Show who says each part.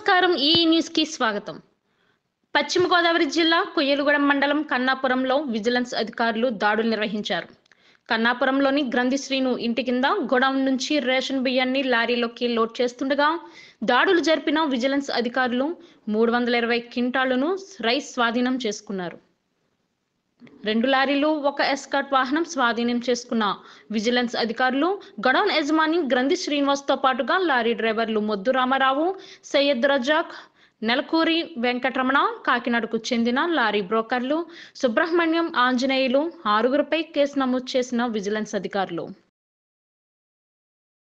Speaker 1: నమస్కారం ఈ న్యూస్ కి స్వాగతం పశ్చిమ గోదావరి జిల్లా కొయ్యలుగూడెం మండలం కన్నాపురంలో విజిలెన్స్ అధికారులు దాడులు నిర్వహించారు కన్నాపురంలోని గ్రంథి శ్రీను ఇంటి కింద గొడౌన్ నుంచి రేషన్ బియ్యాన్ని లారీలోకి లోడ్ చేస్తుండగా దాడులు జరిపిన విజిలెన్స్ అధికారులు మూడు వందల ఇరవై క్వింటాళ్లను రైస్ స్వాధీనం చేసుకున్నారు రెండు లారీలు ఒక ఎస్కాట్ వాహనం స్వాధీనం చేసుకున్న విజిలెన్స్ అధికారులు గడౌన్ యజమాని గ్రంథి శ్రీనివాస్తో పాటుగా లారీ డ్రైవర్లు మొద్దు రామారావు సయ్యద్ రజాక్ నెలకూరి వెంకటరమణ కాకినాడకు చెందిన లారీ బ్రోకర్లు సుబ్రహ్మణ్యం ఆంజనేయులు ఆరుగురిపై కేసు నమోదు చేసిన విజిలెన్స్ అధికారులు